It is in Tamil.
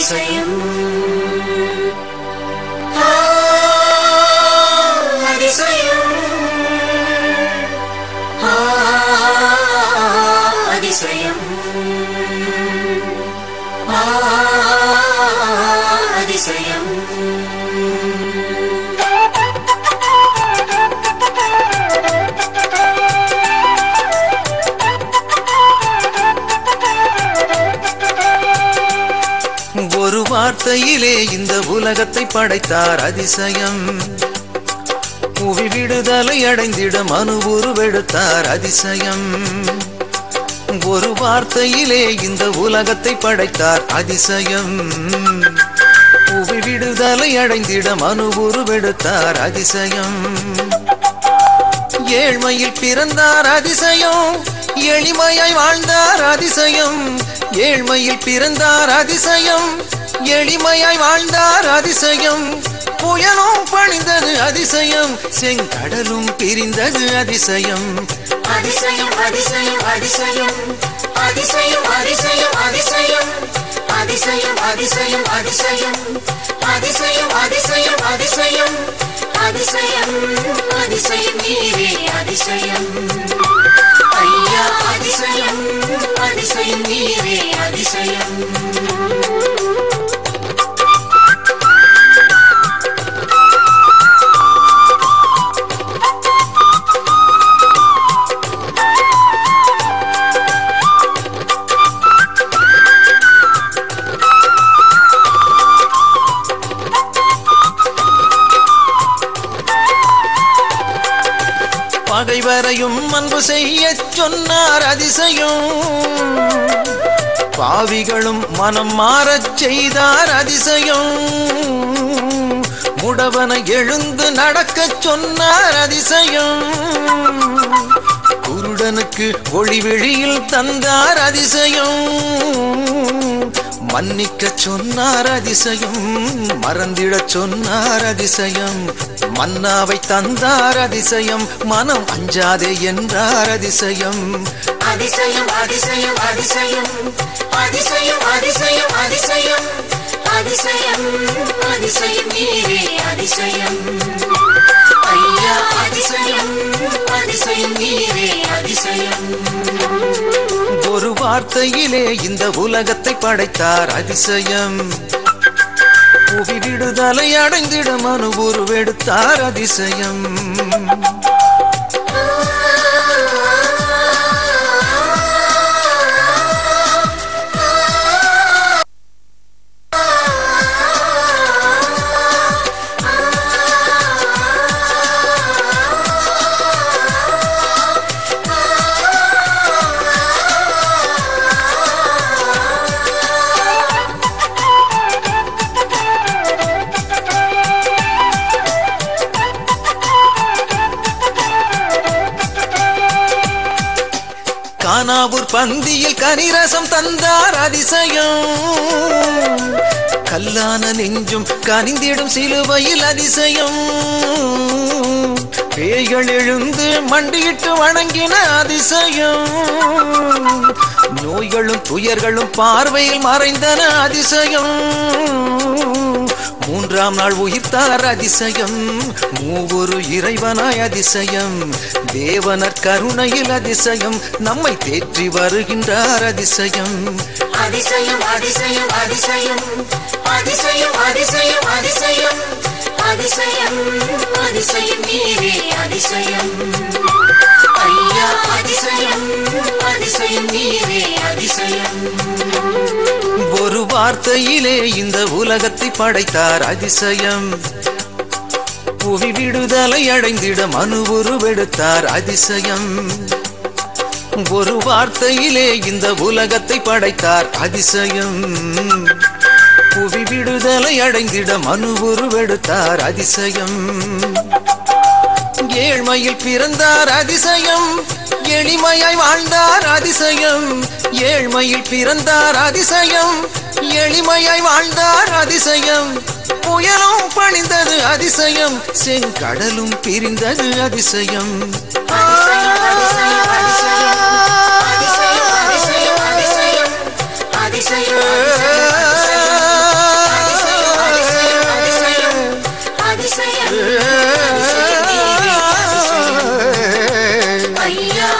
அதிசயம் ஆ, அதிசயம் ஆ, அதிசயம் ஆ, அதிசயம் ஒரு வார்த்தையிலே இந்த உலகத்தை படைத்தார் அதிசயம் புவி விடுதலை அடைந்திட மனு உருவெடுத்தார் அதிசயம் ஒரு வார்த்தையிலே இந்த உலகத்தை படைத்தார் அதிசயம் புவி விடுதலை அடைந்திட மனு உருவெடுத்தார் அதிசயம் ஏழ்மையில் பிறந்தார் அதிசயம் எளிமையாய் வாழ்ந்தார் அதிசயம் ஏழ்மையில் பிறந்தார் அதிசயம் எளிமையாய் வாழ்ந்தார் அதிசயம் புயலும் பணிந்தது அதிசயம் செங்கடலும் பிரிந்தது அதிசயம் அதிசயம் அதிசயம் அதிசயம் அதிசயம் அதிசயம் அதிசயம் அதிசயம் அதிசயம் அதிசயம் அதிசயம் அதிசயம் அதிசயம் அதிசயம் அதிசயம் நீரே அதிசயம் ஐயா அதிசயம் அதிசயம் நீரே அதிசயம் பகைவரையும் அன்பு செய்ய சொன்னார் அதிசயம் பாவிகளும் மனம் மாறச் செய்தார் அதிசயம் முடவனை எழுந்து நடக்கச் சொன்னார் அதிசயம் குருடனுக்கு ஒளி வெளியில் தந்தார் அதிசயம் மன்னிக்க சொன்னார் அதிசயம் மறந்திடச் சொன்னார் அதிசயம் மன்னாவை தந்தார் அதிசயம் மனம் அஞ்சாதே என்றார் அதிசயம் அதிசயம் அதிசயம் அதிசயம் அதிசயம் அதிசயம் அதிசயம் அதிசயம் அதிசயம் நீரே அதிசயம் ஐயா அதிசயம் அதிசயம் நீரே அதிசயம் ஒரு வார்த்தையிலே இந்த உலகத்தை படைத்தார் அதிசயம் புவி விடுதலை அடைந்திட மனு உருவெடுத்தார் அதிசயம் கானாவூர் பந்தியில் கனிரசம் தந்தார் அதிசயம் கல்லான நெஞ்சும் கனிந்திடும் சிலுவையில் அதிசயம் பேய்கள் எழுந்து மண்டியிட்டு வணங்கின அதிசயம் நோய்களும் துயர்களும் பார்வையில் மறைந்தன அதிசயம் மூன்றாம் நாள் உயிர்த்தார் அதிசயம் மூவொரு இறைவனாய் அதிசயம் தேவனர் கருணையில் அதிசயம் நம்மை தேற்றி வருகின்றார் அதிசயம் அதிசயம் அதிசயம் அதிசயம் அதிசயம் அதிசயம் அதிசயம் அதிசயம் அதிசயம் நீரே அதிசயம் ஐயா அதிசயம் அதிசயம் நீரே அதிசயம் ஒரு வார்த்தையிலே இந்த உலகத்தை படைத்தார் அதிசயம் புவி விடுதலை அடைந்திட மனு உருவெடுத்தார் அதிசயம் ஒரு வார்த்தையிலே இந்த உலகத்தை படைத்தார் அதிசயம் புவி விடுதலை அடைந்திட மனு உருவெடுத்தார் அதிசயம் ஏழ்மையில் பிறந்தார் அதிசயம் எளிமையாய் வாழ்ந்தார் அதிசயம் ஏழ்மையில் பிறந்தார் அதிசயம் எளிமையாய் வாழ்ந்தார் அதிசயம் புயலும் பணிந்தது அதிசயம் செங்கடலும் பிரிந்தது அதிசயம் அதிசயம் அதிசயம் அதிசயம் அதிசயம் அதிசயம் அதிசயம் அதிசயம் அதிசயம் ஐயா